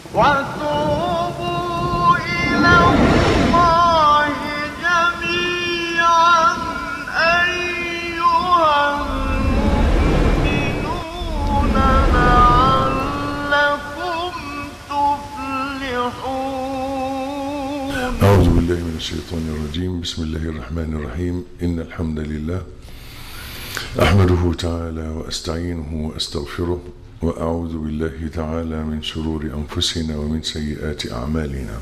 وتوبوا إلى الله جميعا أيها المؤمنون لعلكم تفلحون أعوذ بالله من الشيطان الرجيم بسم الله الرحمن الرحيم إن الحمد لله أحمده تعالى وأستعينه وأستغفره وأعوذ بالله تعالى من شرور أنفسنا ومن سيئات أعمالنا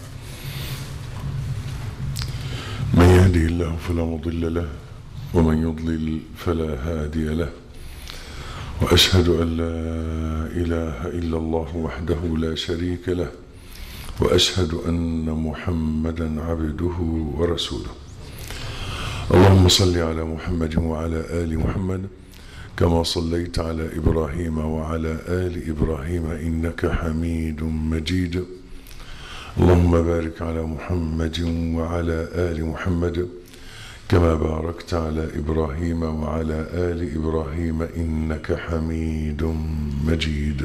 من يهده الله فلا مضل له ومن يضلل فلا هادي له وأشهد أن لا إله إلا الله وحده لا شريك له واشهد ان محمدا عبده ورسوله اللهم صل على محمد وعلى ال محمد كما صليت على ابراهيم وعلى ال ابراهيم انك حميد مجيد اللهم بارك على محمد وعلى ال محمد كما باركت على ابراهيم وعلى ال ابراهيم انك حميد مجيد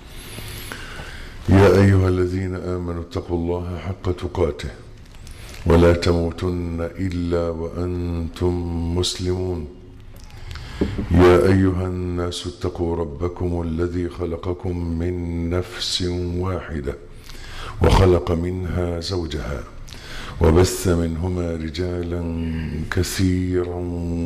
يا أيها الذين آمنوا اتقوا الله حق تقاته ولا تموتن إلا وأنتم مسلمون يا أيها الناس اتقوا ربكم الذي خلقكم من نفس واحدة وخلق منها زوجها وبث منهما رجالا كثيرا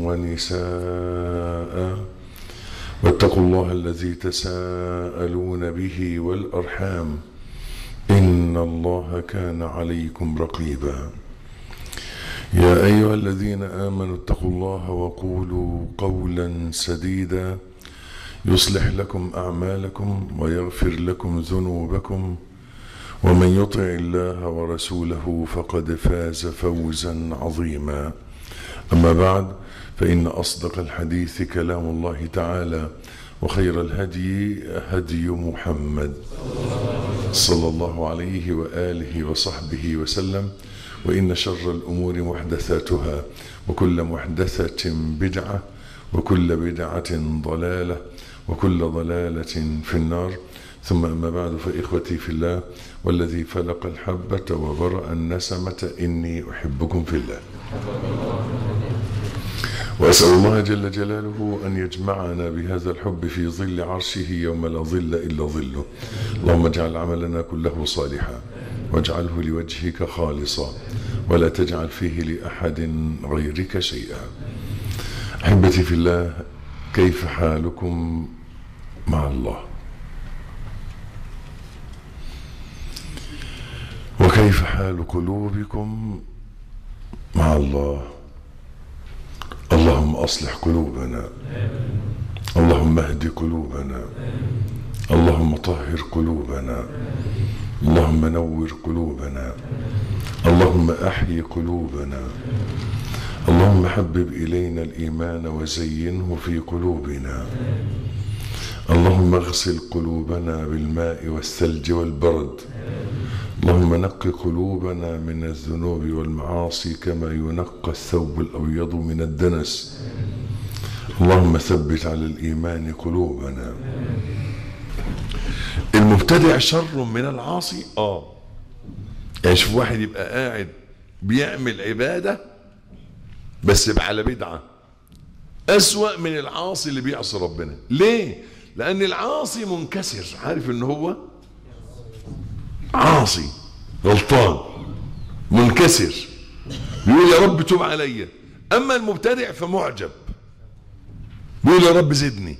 ونساء واتقوا الله الذي تساءلون به والارحام ان الله كان عليكم رقيبا يا ايها الذين امنوا اتقوا الله وقولوا قولا سديدا يصلح لكم اعمالكم ويغفر لكم ذنوبكم ومن يطع الله ورسوله فقد فاز فوزا عظيما اما بعد فإن أصدق الحديث كلام الله تعالى وخير الهدي هدي محمد صلى الله عليه وآله وصحبه وسلم وإن شر الأمور محدثاتها وكل محدثة بدعة وكل بدعة ضلالة وكل ضلالة في النار ثم أما بعد فإخوتي في الله والذي فلق الحبة وبرأ النسمة إني أحبكم في الله وأسأل الله جل جلاله أن يجمعنا بهذا الحب في ظل عرشه يوم لا ظل إلا ظله اللهم اجعل عملنا كله صالحا واجعله لوجهك خالصا ولا تجعل فيه لأحد غيرك شيئا أحبتي في الله كيف حالكم مع الله وكيف حال قلوبكم مع الله اللهم اصلح قلوبنا اللهم اهد قلوبنا اللهم طهر قلوبنا اللهم نور قلوبنا اللهم احيي قلوبنا اللهم حبب الينا الايمان وزينه في قلوبنا اللهم اغسل قلوبنا بالماء والثلج والبرد اللهم نق قلوبنا من الذنوب والمعاصي كما ينقى الثوب الابيض من الدنس اللهم ثبت على الايمان قلوبنا المبتدع شر من العاصي اه يعني شوف واحد يبقى قاعد بيعمل عباده بس على بدعه اسوا من العاصي اللي بيعصي ربنا ليه لان العاصي منكسر عارف ان هو عاصي غلطان منكسر بيقول يا رب توب عليا اما المبتدع فمعجب بيقول يا رب زدني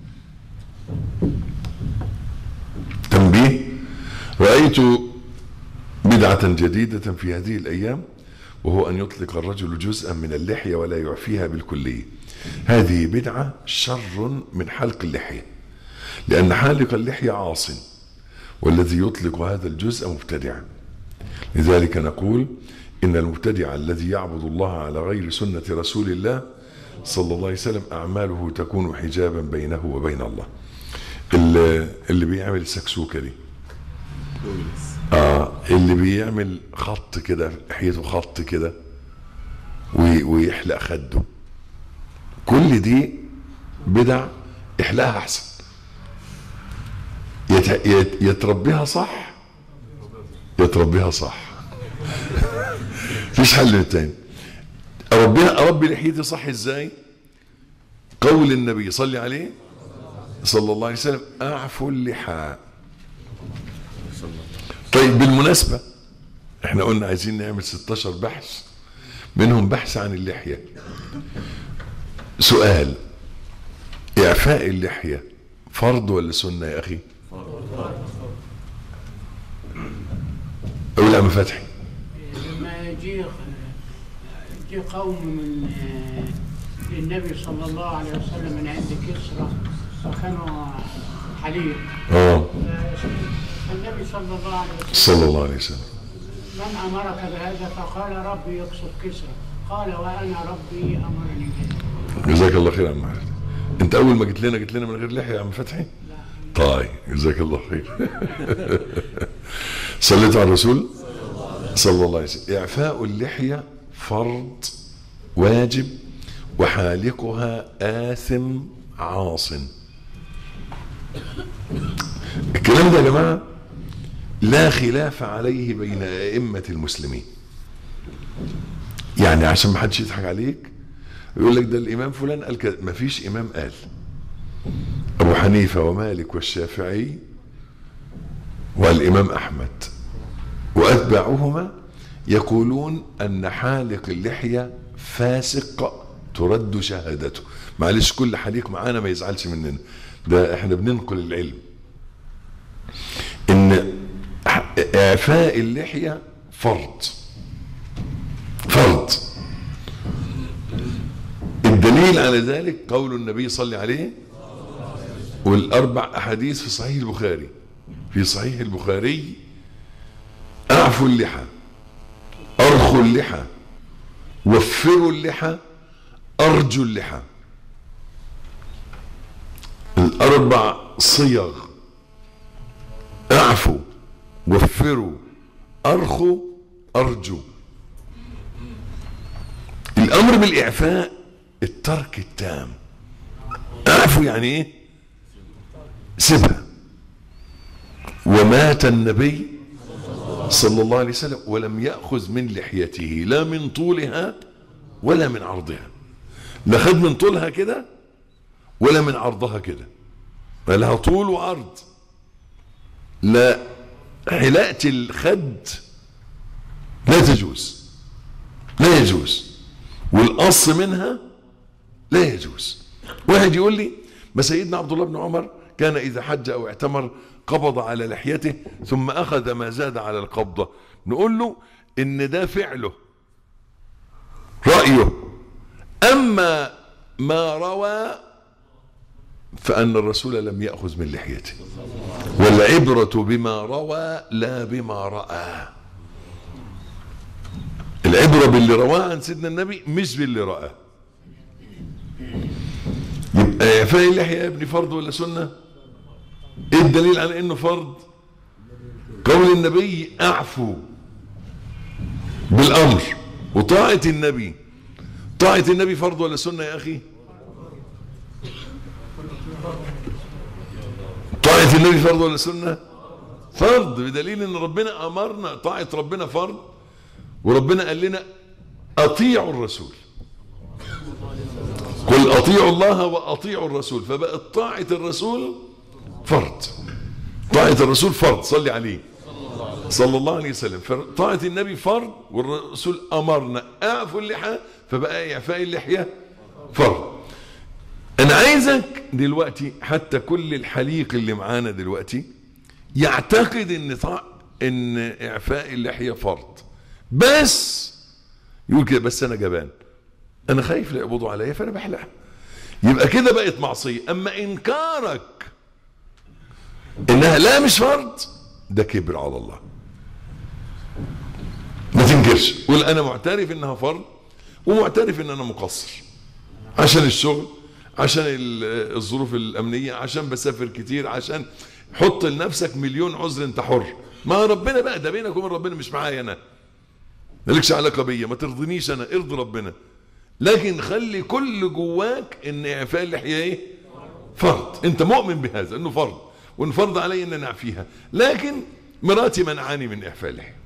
تنبيه رايت بدعه جديده في هذه الايام وهو ان يطلق الرجل جزءا من اللحيه ولا يعفيها بالكليه هذه بدعه شر من حلق اللحيه لان حالق اللحيه عاصٍ والذي يطلق هذا الجزء مبتدعا لذلك نقول ان المبتدع الذي يعبد الله على غير سنه رسول الله صلى الله عليه وسلم اعماله تكون حجابا بينه وبين الله اللي, اللي بيعمل سكسوكه دي اه اللي بيعمل خط كده ناحيته خط كده ويحلق خده كل دي بدع احلاها احسن يت- يت- يتربيها صح يا تربيها صح مفيش حل تاني اربيها اربي لحيتي صح ازاي قول النبي صلي عليه صلى الله عليه وسلم اعفوا اللحى طيب بالمناسبة احنا قلنا عايزين نعمل 16 بحث منهم بحث عن اللحية سؤال اعفاء اللحية فرض ولا سنة يا اخي اقول يا عم فتحي لما يجي يجي قوم من للنبي صلى الله عليه وسلم من عند كسرى فكانوا حليب اه فالنبي صلى الله عليه وسلم صلى الله عليه وسلم من امرك بهذا فقال ربي يقصد كسرى قال وانا ربي امرني بهذا جزاك الله خير يا عم فتحي انت اول ما جيت لنا جيت لنا من غير لحية يا عم فتحي طيب جزاك الله خير صليت على الرسول صلى الله عليه وسلم اعفاء اللحية فرض واجب وحالقها آثم عاص الكلام ده يا جماعة لا خلاف عليه بين أئمة المسلمين يعني عشان ما حدش يضحك عليك يقول لك ده الإمام فلان قال كذا ما فيش إمام قال أبو حنيفة ومالك والشافعي والإمام أحمد وأتباعهما يقولون أن حالق اللحية فاسق ترد شهادته معلش كل حليق معانا ما يزعلش مننا ده احنا بننقل العلم ان اعفاء اللحية فرض فرض الدليل على ذلك قول النبي صلى عليه والاربع احاديث في صحيح البخاري في صحيح البخاري اعفوا اللحى ارخوا اللحى وفروا اللحى ارجوا اللحى الاربع صيغ اعفوا وفروا ارخوا ارجوا الامر بالاعفاء الترك التام اعفوا يعني ايه سيبها ومات النبي صلى الله عليه وسلم ولم يأخذ من لحيته لا من طولها ولا من عرضها لا خد من طولها كده ولا من عرضها كده ما لها طول وعرض لا حلاقة الخد لا تجوز لا يجوز والقص منها لا يجوز واحد يقول لي ما سيدنا عبد الله بن عمر كان إذا حج أو اعتمر قبض على لحيته ثم أخذ ما زاد على القبضة نقول له إن ده فعله رأيه أما ما روى فأن الرسول لم يأخذ من لحيته والعبرة بما روى لا بما رأى العبرة باللي رواه عن سيدنا النبي مش باللي رآه يبقى إعفاء اللحية يا ابني فرض ولا سنة؟ ايه الدليل على انه فرض؟ قول النبي اعفوا بالامر وطاعة النبي طاعة النبي فرض ولا سنة يا اخي؟ طاعة النبي فرض ولا سنة؟ فرض بدليل ان ربنا امرنا طاعة ربنا فرض وربنا قال لنا اطيعوا الرسول قل اطيعوا الله واطيعوا الرسول فبقت طاعة الرسول فرض طاعة الرسول فرض صلي عليه صلى الله عليه وسلم طاعة النبي فرض والرسول امرنا اعفوا اللحى فبقى اعفاء اللحية فرض انا عايزك دلوقتي حتى كل الحليق اللي معانا دلوقتي يعتقد ان طاع ان اعفاء اللحية فرض بس يقول كده بس انا جبان انا خايف لا يقبضوا عليا فانا بحلقها يبقى كده بقت معصيه اما انكارك انها لا مش فرض ده كبر على الله ما تنكرش قول انا معترف انها فرض ومعترف ان انا مقصر عشان الشغل عشان ال- الظروف الامنيه عشان بسافر كتير عشان حط لنفسك مليون عذر انت حر ما ربنا بقى ده بينك وبين ربنا مش معايا انا مالكش علاقه بيا ما ترضنيش انا ارضي ربنا لكن خلي كل جواك ان اعفاء اللحيه ايه فرض انت مؤمن بهذا انه فرض وان فرض علي ان انا اعفيها لكن مراتي منعاني من اعفاء اللحيه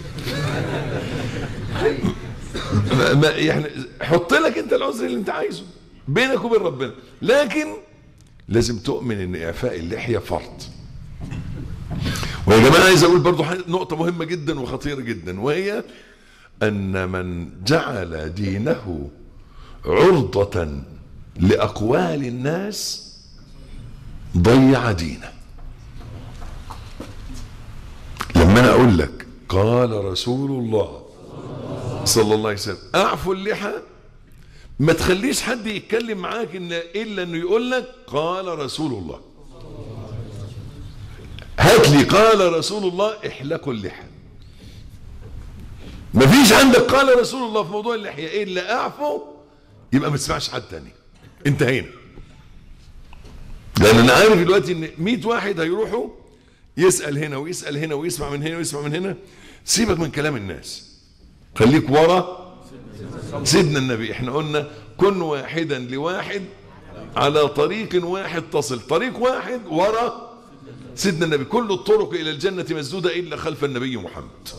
ما- ما يعني حط لك انت العذر اللي انت عايزه بينك وبين ربنا لكن لازم تؤمن ان اعفاء اللحيه فرض ويا جماعه عايز اقول برضو حاجة- نقطه مهمه جدا وخطيره جدا وهي ان من جعل دينه عرضه لاقوال الناس ضيع دينه لما انا اقول لك قال رسول الله صلى الله عليه وسلم اعفوا اللحى ما تخليش حد يتكلم معاك إن الا انه يقول لك قال رسول الله هات لي قال رسول الله احلقوا اللحى ما فيش عندك قال رسول الله في موضوع اللحيه الا اعفوا يبقى ما تسمعش حد تاني انتهينا لان انا عارف دلوقتي ان 100 واحد هيروحوا يسال هنا ويسال هنا ويسمع من هنا ويسمع من هنا سيبك من كلام الناس خليك ورا سيدنا النبي احنا قلنا كن واحدا لواحد على طريق واحد تصل طريق واحد ورا سيدنا النبي كل الطرق الى الجنه مسدوده الا خلف النبي محمد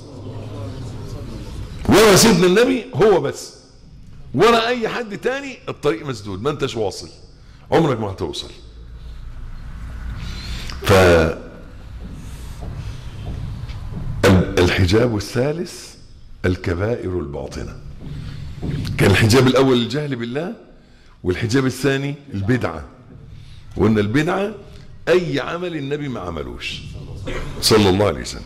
ورا سيدنا النبي هو بس ورا اي حد تاني الطريق مسدود ما انتش واصل عمرك ما هتوصل ف ال- الحجاب الثالث الكبائر الباطنه كان الحجاب الاول الجهل بالله والحجاب الثاني البدعه وان البدعه اي عمل النبي ما عملوش صلى الله عليه وسلم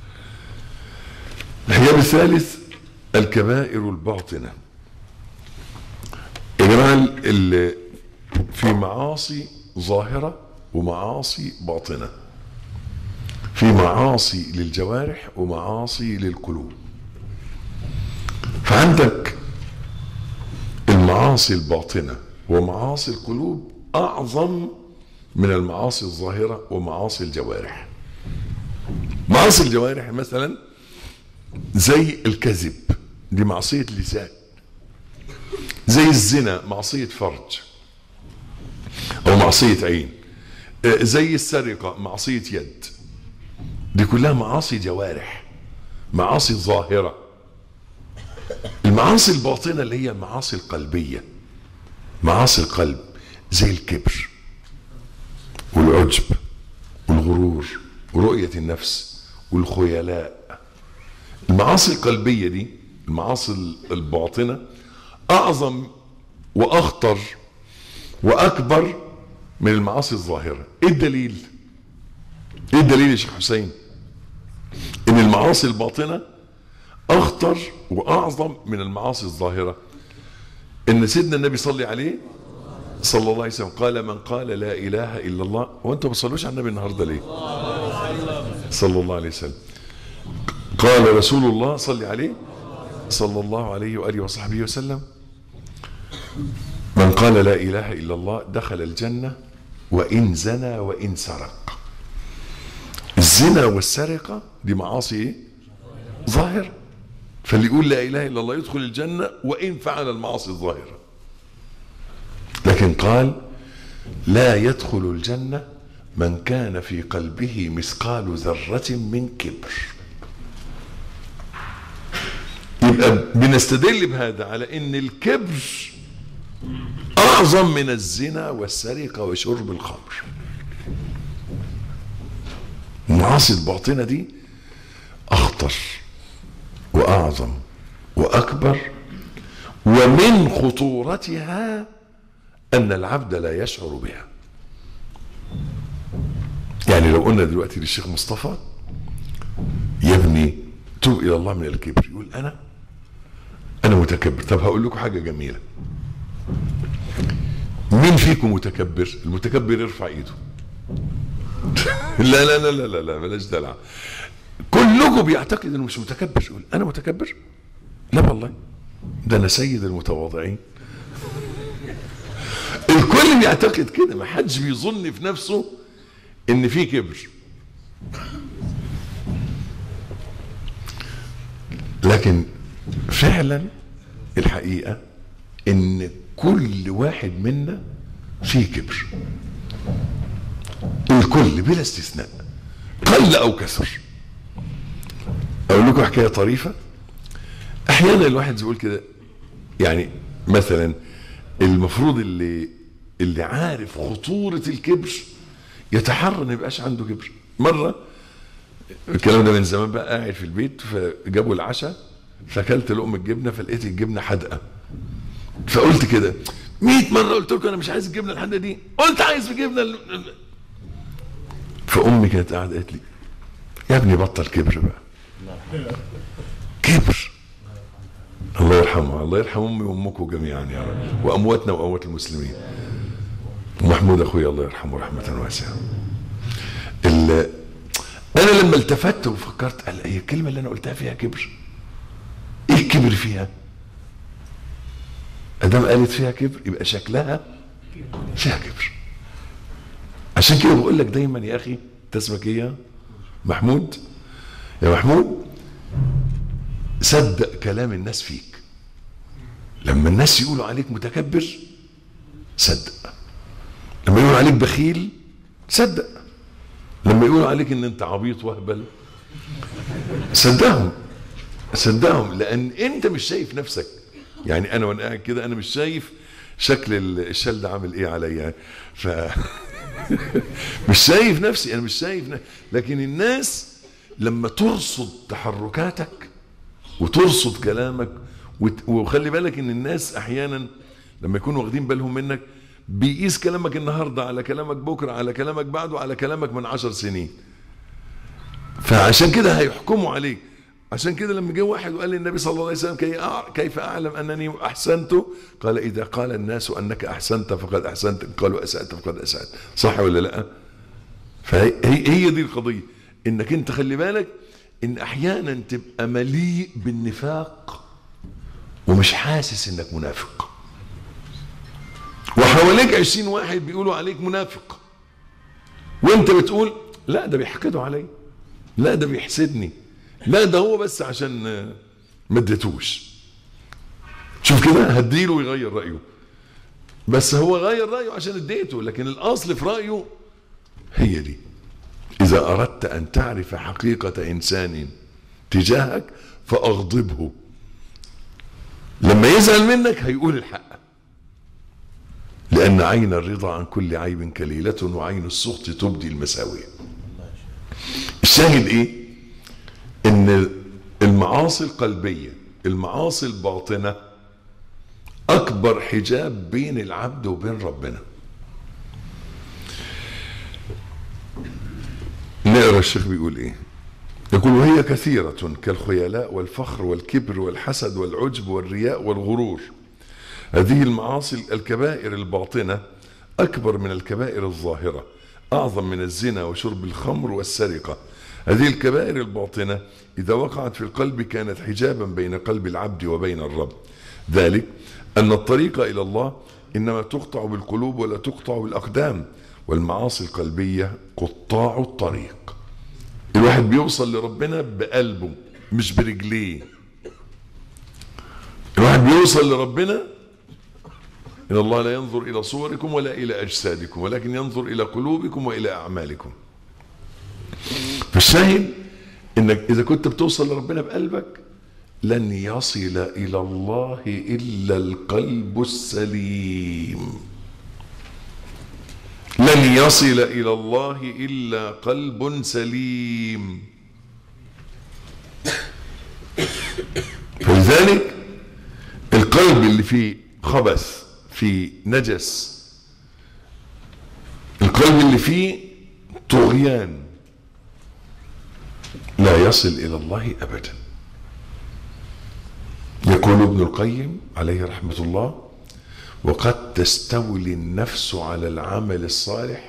الحجاب الثالث الكبائر الباطنه يا جماعه ال- ال- في معاصي ظاهره ومعاصي باطنه في معاصي للجوارح ومعاصي للقلوب فعندك المعاصي الباطنه ومعاصي القلوب اعظم من المعاصي الظاهره ومعاصي الجوارح معاصي الجوارح مثلا زي الكذب دي معصيه لسان زي الزنا معصيه فرج او معصيه عين آه، زي السرقه معصيه يد دي كلها معاصي جوارح معاصي ظاهره المعاصي الباطنه اللي هي المعاصي القلبيه معاصي القلب زي الكبر والعجب والغرور ورؤيه النفس والخيلاء المعاصي القلبيه دي المعاصي الباطنه اعظم واخطر واكبر من المعاصي الظاهره ايه الدليل ايه الدليل يا شيخ حسين ان المعاصي الباطنه اخطر واعظم من المعاصي الظاهره ان سيدنا النبي صلى عليه صلى الله عليه وسلم قال من قال لا اله الا الله وانتم ما بتصلوش على النبي النهارده ليه صلى الله عليه وسلم قال رسول الله صلى عليه صلى الله عليه واله وصحبه وسلم من قال لا اله الا الله دخل الجنه وان زنى وان سرق الزنا والسرقه دي معاصي ايه ظاهره فاللي يقول لا اله الا الله يدخل الجنه وان فعل المعاصي الظاهره لكن قال لا يدخل الجنه من كان في قلبه مثقال ذره من كبر يبقى بنستدل بهذا على ان الكبر اعظم من الزنا والسرقه وشرب الخمر المعاصي الباطنه دي اخطر واعظم واكبر ومن خطورتها ان العبد لا يشعر بها يعني لو قلنا دلوقتي للشيخ مصطفى يا ابني توب الى الله من الكبر يقول انا انا متكبر طب هقول لكم حاجه جميله مين فيكم متكبر المتكبر يرفع ايده لا لا لا لا لا, لا بلاش دلع كلكم بيعتقد انه مش متكبر يقول انا متكبر لا والله ده انا سيد المتواضعين الكل بيعتقد كده ما حدش بيظن في نفسه ان في كبر لكن فعلا الحقيقه ان كل واحد منا فيه كبر الكل بلا استثناء قل او كثر اقول لكم حكايه طريفه احيانا الواحد يقول كده يعني مثلا المفروض اللي اللي عارف خطوره الكبر يتحرى ما يبقاش عنده كبر مره الكلام ده من زمان بقى قاعد في البيت فجابوا العشاء فاكلت لقمه جبنه فلقيت الجبنه حادقه فقلت كده 100 مره قلت لكم انا مش عايز الجبنه الحادقه دي قلت عايز الجبنه ال- فامي كانت قاعده قالت لي يا ابني بطل كبر بقى كبر الله يرحمه الله يرحم امي وامكم جميعا يا رب وامواتنا واموات المسلمين ومحمود اخويا الله يرحمه رحمه واسعه ال- انا لما التفت وفكرت قال هي الكلمه اللي انا قلتها فيها كبر ايه الكبر فيها ادام قالت فيها كبر يبقى شكلها فيها كبر عشان كده بقول لك دايما يا اخي انت اسمك ايه يا محمود يا محمود صدق كلام الناس فيك لما الناس يقولوا عليك متكبر صدق لما يقولوا عليك بخيل صدق لما يقولوا عليك ان انت عبيط وهبل صدقهم صدقهم لان انت مش شايف نفسك يعني انا وانا قاعد كده انا مش شايف شكل الشال ده عامل ايه عليا ف مش شايف نفسي انا مش شايف نفسي. لكن الناس لما ترصد تحركاتك وترصد كلامك وت- وخلي بالك ان الناس احيانا لما يكونوا واخدين بالهم منك بيقيس كلامك النهارده على كلامك بكره على كلامك بعده على كلامك من عشر سنين فعشان كده هيحكموا عليك عشان كده لما جه واحد وقال للنبي صلى الله عليه وسلم كي أع- كيف اعلم انني احسنت قال اذا قال الناس انك احسنت فقد احسنت قالوا اسات فقد اسات صح ولا لا فهي هي هي دي القضيه انك انت خلي بالك ان احيانا تبقى مليء بالنفاق ومش حاسس انك منافق وحواليك عشرين واحد بيقولوا عليك منافق وانت بتقول لا ده بيحقدوا علي لا ده بيحسدني لا ده هو بس عشان آه، ما اديتوش شوف كده هديله ويغير رايه بس هو غير رايه عشان اديته لكن الاصل في رايه هي دي اذا اردت ان تعرف حقيقه انسان تجاهك فاغضبه لما يزعل منك هيقول الحق لأن عين الرضا عن كل عيب كليلة وعين السخط تبدي المساوئ الشاهد ايه ان المعاصي القلبية المعاصي الباطنة اكبر حجاب بين العبد وبين ربنا نقرا الشيخ بيقول ايه يقول وهي كثيرة كالخيلاء والفخر والكبر والحسد والعجب والرياء والغرور هذه المعاصي الكبائر الباطنة أكبر من الكبائر الظاهرة أعظم من الزنا وشرب الخمر والسرقة هذه الكبائر الباطنة إذا وقعت في القلب كانت حجابا بين قلب العبد وبين الرب ذلك أن الطريق إلى الله إنما تقطع بالقلوب ولا تقطع بالأقدام والمعاصي القلبية قطاع الطريق الواحد بيوصل لربنا بقلبه مش برجليه الواحد بيوصل لربنا إن الله لا ينظر إلى صوركم ولا إلى أجسادكم ولكن ينظر إلى قلوبكم وإلى أعمالكم فالشاهد إنك إذا كنت بتوصل لربنا بقلبك لن يصل إلى الله إلا القلب السليم لن يصل إلى الله إلا قلب سليم فلذلك القلب اللي فيه خبث فيه نجس القلب اللي فيه طغيان لا يصل إلى الله أبدا يقول ابن القيم عليه رحمة الله وقد تستولي النفس على العمل الصالح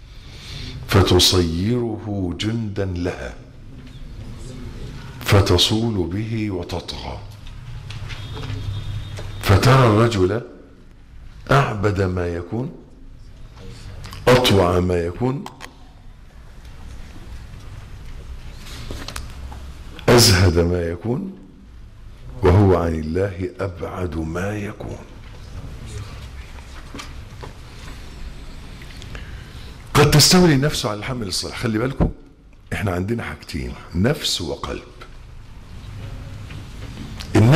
فتصيره جندا لها فتصول به وتطغى فترى الرجل أعبد ما يكون أطوع ما يكون أزهد ما يكون وهو عن الله أبعد ما يكون قد تستولي النفس على الحمل الصالح خلي بالكم احنا عندنا حاجتين نفس وقلب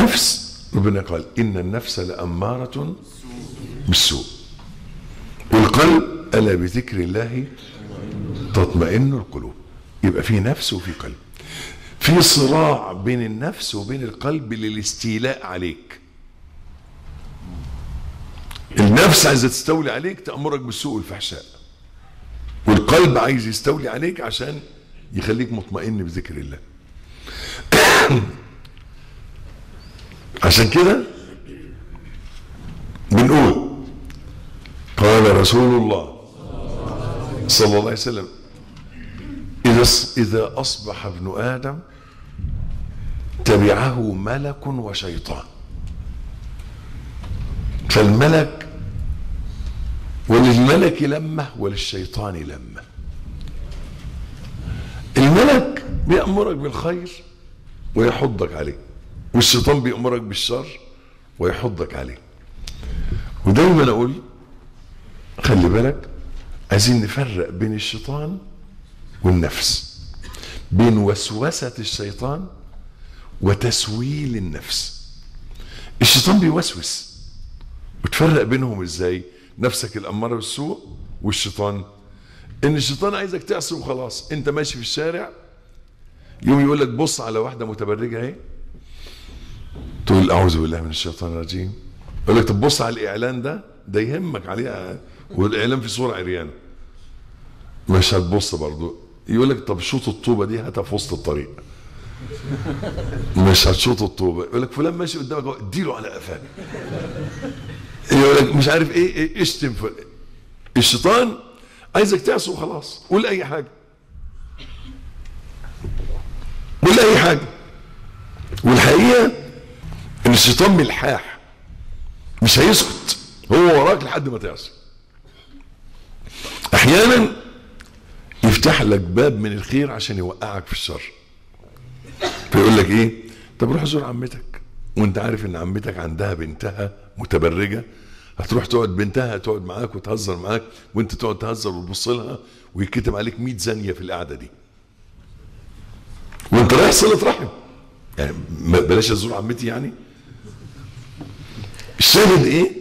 النفس ربنا قال إن النفس لأمارة بالسوء والقلب ألا بذكر الله تطمئن القلوب يبقى في نفس وفي قلب في صراع بين النفس وبين القلب للاستيلاء عليك النفس عايزه تستولي عليك تأمرك بالسوء والفحشاء والقلب عايز يستولي عليك عشان يخليك مطمئن بذكر الله عشان كده بنقول قال رسول الله صلى الله عليه وسلم إذا إذا أصبح ابن آدم تبعه ملك وشيطان فالملك وللملك لمة وللشيطان لمة الملك بيأمرك بالخير ويحضك عليه والشيطان بيأمرك بالشر ويحضك عليه ودايما أقول خلي بالك عايزين نفرق بين الشيطان والنفس بين وسوسة الشيطان وتسويل النفس الشيطان بيوسوس وتفرق بينهم ازاي نفسك الأمارة بالسوء والشيطان ان الشيطان عايزك تعصي وخلاص انت ماشي في الشارع يوم يقول لك بص على واحدة متبرجة اهي تقول اعوذ بالله من الشيطان الرجيم يقول لك طب بص على الاعلان ده ده يهمك عليه والاعلان في صورة عريانة مش هتبص برضو يقول لك طب شوط الطوبة دي هاتها في وسط الطريق مش هتشوط الطوبة يقول لك فلان ماشي قدامك اهو، اديله على قفاه يقول لك مش عارف ايه, إيه اشتم فلان. الشيطان عايزك تعصي وخلاص قول اي حاجة قول اي حاجة والحقيقة ان الشيطان ملحاح مش هيسكت هو وراك لحد ما تعصي احيانا يفتح لك باب من الخير عشان يوقعك في الشر فيقول لك ايه طب روح زور عمتك وانت عارف ان عمتك عندها بنتها متبرجه هتروح تقعد بنتها تقعد معاك وتهزر معاك وانت تقعد تهزر وتبص لها ويتكتب عليك 100 زانيه في القعده دي وانت رايح صله رحم يعني ما- بلاش ازور عمتي يعني الشاهد ايه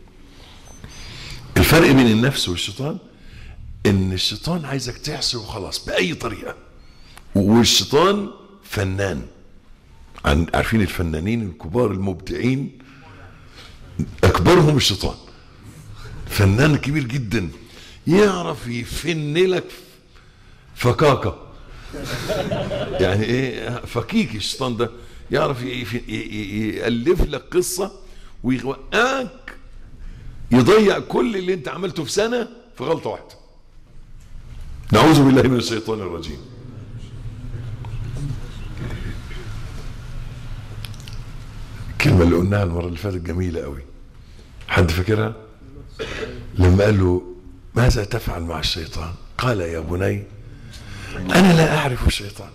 الفرق بين النفس والشيطان ان الشيطان عايزك تعصي وخلاص باي طريقه والشيطان فنان عن عارفين الفنانين الكبار المبدعين اكبرهم الشيطان فنان كبير جدا يعرف يفن لك فكاكه يعني ايه فكيك الشيطان ده يعرف ي- ي- ي- يالف لك قصه ويوقعك يضيع كل اللي انت عملته في سنه في غلطه واحده نعوذ بالله من الشيطان الرجيم الكلمة اللي قلناها المرة اللي فاتت جميلة قوي حد فاكرها لما قال له ماذا تفعل مع الشيطان قال يا بني أنا لا أعرف الشيطان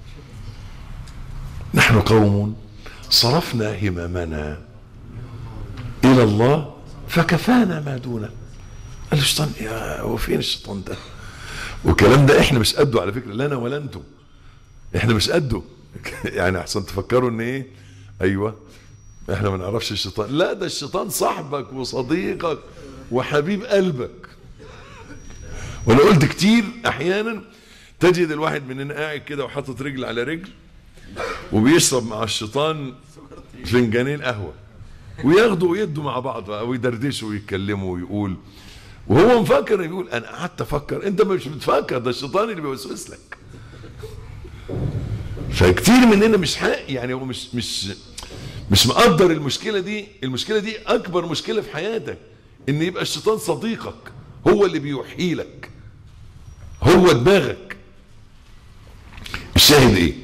نحن قوم صرفنا هممنا إلى الله فكفانا ما دونه قال له الشيطان يا هو فين الشيطان ده والكلام ده احنا مش قده على فكره لا انا ولا انتم احنا مش قده يعني احسن تفكروا ان ايه ايوه احنا ما نعرفش الشيطان لا ده الشيطان صاحبك وصديقك وحبيب قلبك وانا قلت كتير احيانا تجد الواحد مننا قاعد كده وحاطط رجل على رجل وبيشرب مع الشيطان فنجانين قهوه وياخدوا ويدوا مع بعض بقى ويدردشوا ويتكلموا ويقول وهو مفكر يقول انا قعدت افكر انت مش بتفكر ده الشيطان اللي بيوسوس لك فكتير مننا مش حق يعني هو مش مش مش مقدر المشكله دي المشكله دي اكبر مشكله في حياتك ان يبقى الشيطان صديقك هو اللي بيوحي لك هو دماغك الشاهد ايه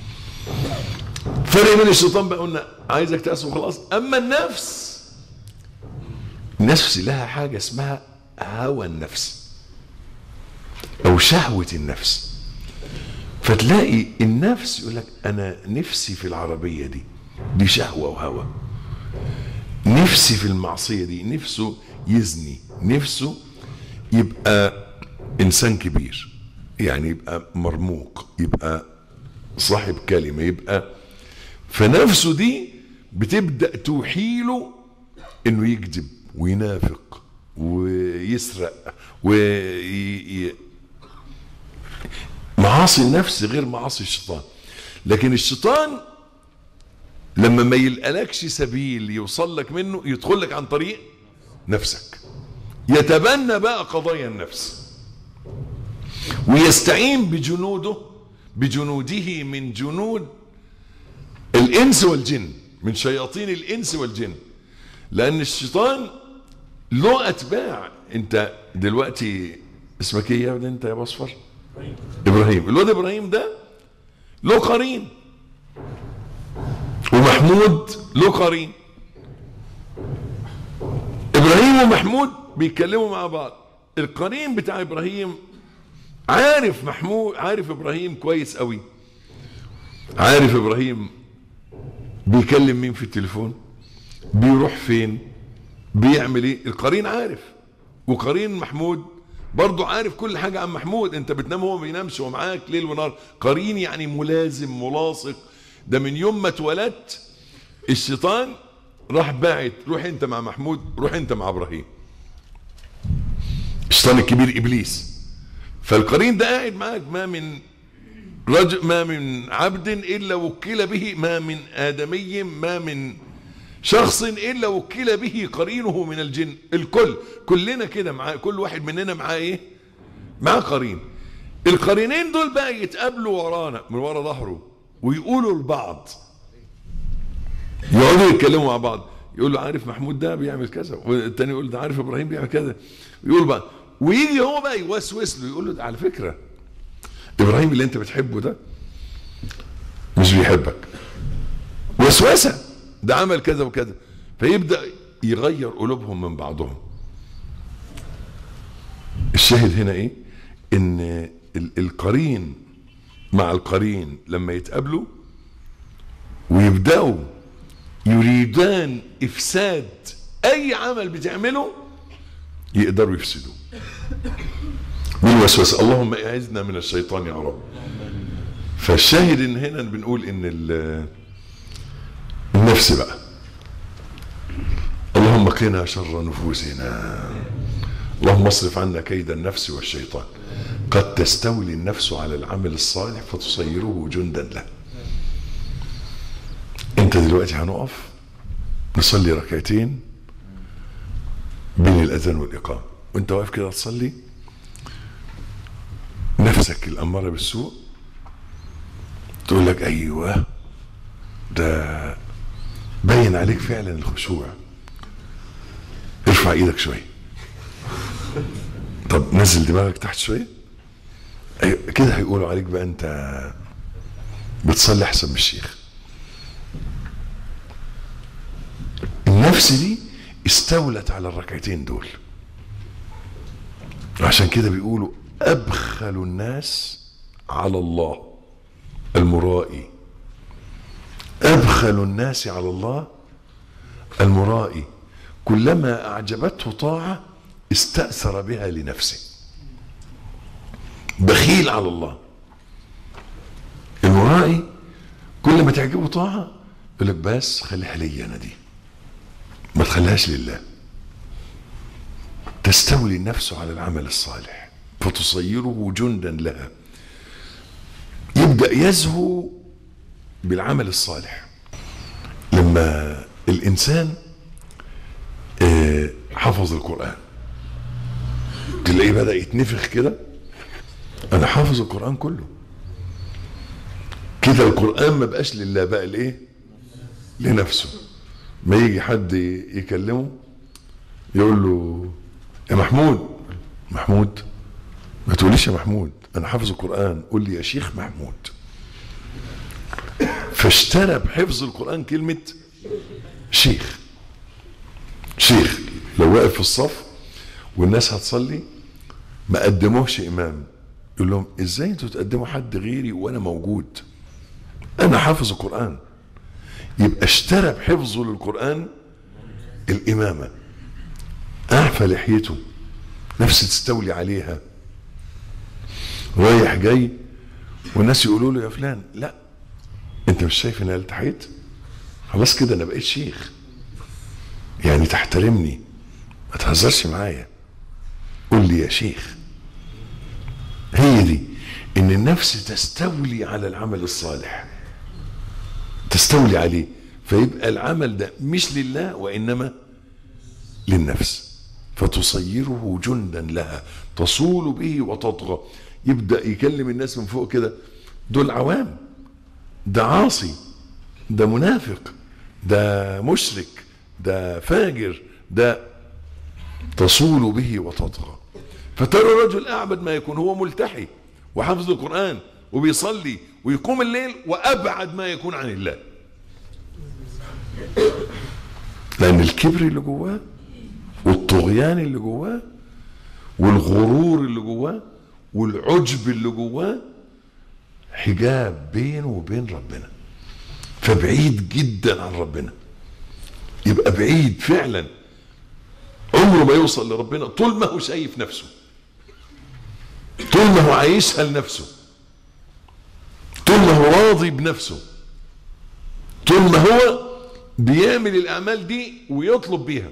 فرق بين الشيطان بقى قلنا عايزك تأسف وخلاص اما النفس النفس لها حاجه اسمها هوى النفس او شهوه النفس فتلاقي النفس يقول لك انا نفسي في العربيه دي دي شهوه وهوى نفسي في المعصيه دي نفسه يزني نفسه يبقى انسان كبير يعني يبقى مرموق يبقى صاحب كلمه يبقى فنفسه دي بتبدا توحيله انه يكذب وينافق ويسرق وي... معاصي النفس غير معاصي الشيطان لكن الشيطان لما ما يلقلكش سبيل يوصل لك منه يدخل لك عن طريق نفسك يتبنى بقى قضايا النفس ويستعين بجنوده بجنوده من جنود الانس والجن من شياطين الانس والجن لان الشيطان له اتباع انت دلوقتي اسمك ايه يا ابني انت يا بصفر ابراهيم الواد ابراهيم ده له قرين ومحمود له قرين ابراهيم ومحمود بيتكلموا مع بعض القرين بتاع ابراهيم عارف محمود عارف ابراهيم كويس قوي عارف ابراهيم بيكلم مين في التليفون بيروح فين بيعمل ايه القرين عارف وقرين محمود برضه عارف كل حاجة عن محمود انت بتنام هو ما بينامش هو معاك ليل ونهار قرين يعني ملازم ملاصق ده من يوم ما اتولدت الشيطان راح باعت روح انت مع محمود روح انت مع ابراهيم الشيطان الكبير ابليس فالقرين ده قاعد معاك ما من رجل ما من عبد الا وكل به ما من ادمي ما من شخص الا وكل به قرينه من الجن الكل كلنا كده معاه كل واحد مننا معاه ايه معاه قرين القرينين دول بقى يتقابلوا ورانا من ورا ظهره ويقولوا لبعض يقعدوا يتكلموا مع بعض يقول له عارف محمود ده بيعمل كذا والتاني يقول ده عارف ابراهيم بيعمل كذا يقول بقى ويجي هو بقى يوسوس له يقول له ده على فكره ابراهيم اللي انت بتحبه ده مش بيحبك وسوسه ده عمل كذا وكذا فيبدا يغير قلوبهم من بعضهم الشاهد هنا ايه ان ال- القرين مع القرين لما يتقابلوا ويبداوا يريدان افساد اي عمل بتعمله يقدروا يفسدوه من وسوسه اللهم اعذنا من الشيطان يا رب فالشاهد ان هنا بنقول ان ال- النفس بقى اللهم قنا شر نفوسنا اللهم اصرف عنا كيد النفس والشيطان قد تستولي النفس على العمل الصالح فتصيره جندا له انت دلوقتي هنقف نصلي ركعتين بين الاذان والاقامه وانت واقف كده تصلي نفسك الاماره بالسوء تقول لك ايوه ده باين عليك فعلا الخشوع ارفع ايدك شويه طب نزل دماغك تحت شويه أيوة كده هيقولوا عليك بقى انت بتصلي احسن من الشيخ النفس دي استولت على الركعتين دول عشان كده بيقولوا ابخل الناس على الله المرائي أبخل الناس على الله المرائي كلما أعجبته طاعة استأثر بها لنفسه بخيل على الله المرائي كل ما تعجبه طاعة يقول لك بس خليها لي أنا دي ما تخليهاش لله تستولي النفس على العمل الصالح فتصيره جندا لها يبدأ يزهو بالعمل الصالح لما الانسان آه، حفظ القران تلاقيه بدا يتنفخ كده انا حافظ القران كله كده القران ما بقاش لله بقى لايه لنفسه ما يجي حد يكلمه يقول له يا محمود محمود ما تقوليش يا محمود انا حافظ القران قول لي يا شيخ محمود فاشترى بحفظ القرآن كلمة شيخ شيخ لو واقف في الصف والناس هتصلي ما قدموهش إمام يقول لهم إزاي أنتوا تقدموا حد غيري وأنا موجود أنا حافظ القرآن يبقى اشترى بحفظه للقرآن الإمامة أعفى لحيته نفسه تستولي عليها رايح جاي والناس يقولوا له يا فلان لا انت مش شايف ان انا التحيت خلاص كده انا بقيت شيخ يعني تحترمني ما تهزرش معايا قول لي يا شيخ هي دي ان النفس تستولي على العمل الصالح تستولي عليه فيبقى العمل ده مش لله وانما للنفس فتصيره جندا لها تصول به وتطغى يبدا يكلم الناس من فوق كده دول عوام ده عاصي ده منافق ده مشرك ده فاجر ده تصول به وتطغى فترى الرجل اعبد ما يكون هو ملتحي وحافظ القران وبيصلي ويقوم الليل وابعد ما يكون عن الله لان الكبر اللي جواه والطغيان اللي جواه والغرور اللي جواه والعجب اللي جواه حجاب بينه وبين ربنا فبعيد جدا عن ربنا يبقى بعيد فعلا عمره ما يوصل لربنا طول ما هو شايف نفسه طول ما هو عايشها لنفسه طول ما هو راضي بنفسه طول ما هو بيعمل الاعمال دي ويطلب بيها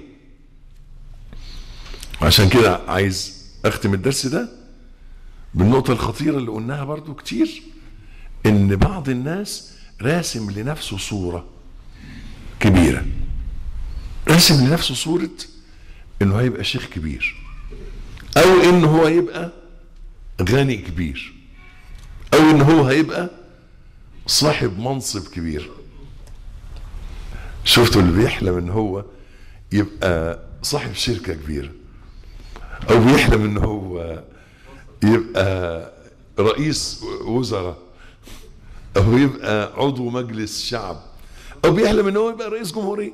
عشان كده عايز اختم الدرس ده بالنقطة الخطيرة اللي قلناها برضو كتير ان بعض الناس راسم لنفسه صورة كبيرة راسم لنفسه صورة انه هيبقى شيخ كبير او انه هو يبقى غني كبير او انه هو هيبقى صاحب منصب كبير شفتوا اللي بيحلم ان هو يبقى صاحب شركة كبيرة او بيحلم ان هو يبقى رئيس وزراء او يبقى عضو مجلس شعب او بيحلم ان هو يبقى رئيس جمهورية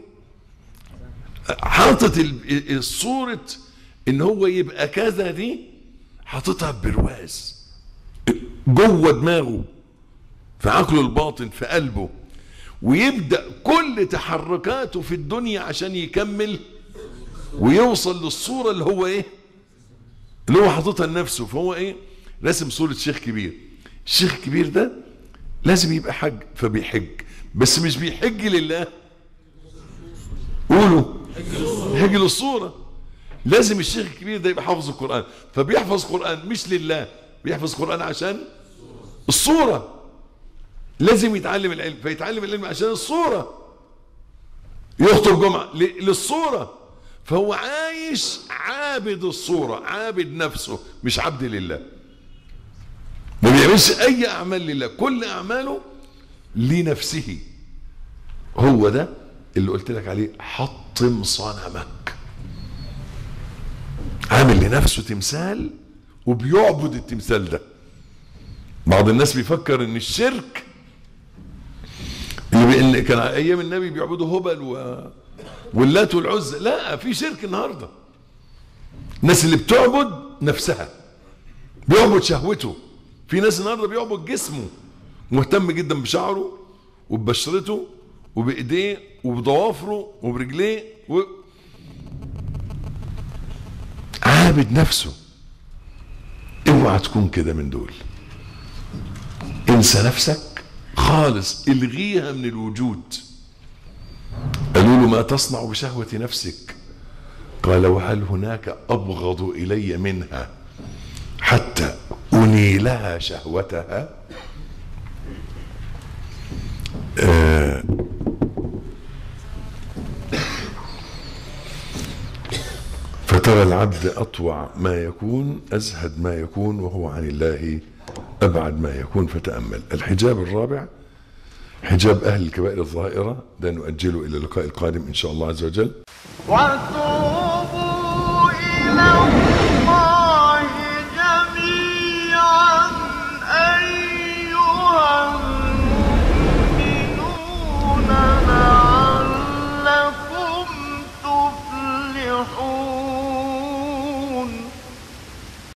حاطط ال- الصورة ان هو يبقى كذا دي حاططها برواز جوه دماغه في عقله الباطن في قلبه ويبدأ كل تحركاته في الدنيا عشان يكمل ويوصل للصورة اللي هو ايه اللي هو حاططها لنفسه فهو ايه راسم صورة شيخ كبير الشيخ الكبير ده لازم يبقى حج فبيحج بس مش بيحج لله قولوا يحج للصورة لازم الشيخ الكبير ده يبقى حافظ القرآن فبيحفظ قرآن مش لله بيحفظ قرآن عشان الصورة لازم يتعلم العلم فيتعلم العلم عشان الصورة يخطب جمعة ل- للصورة فهو عايش عابد الصورة عابد نفسه مش عبد لله ما بيعملش اي اعمال لله كل اعماله لنفسه هو ده اللي قلت لك عليه حطم صنمك عامل لنفسه تمثال وبيعبد التمثال ده بعض الناس بيفكر ان الشرك اللي بي- كان ايام النبي بيعبدوا هبل و... واللات والعزى لا في شرك النهارده الناس اللي بتعبد نفسها بيعبد شهوته في ناس النهارده بيعبد جسمه مهتم جدا بشعره وببشرته وبايديه وبضوافره وبرجليه و... عابد نفسه اوعى تكون كده من دول انسى نفسك خالص الغيها من الوجود قالوا له ما تصنع بشهوة نفسك قال وهل هناك أبغض إلي منها حتى أنيلها شهوتها آه فترى العبد أطوع ما يكون أزهد ما يكون وهو عن الله أبعد ما يكون فتأمل الحجاب الرابع حجاب أهل الكبائر الظاهرة ده نؤجله إلى اللقاء القادم إن شاء الله عز وجل واترك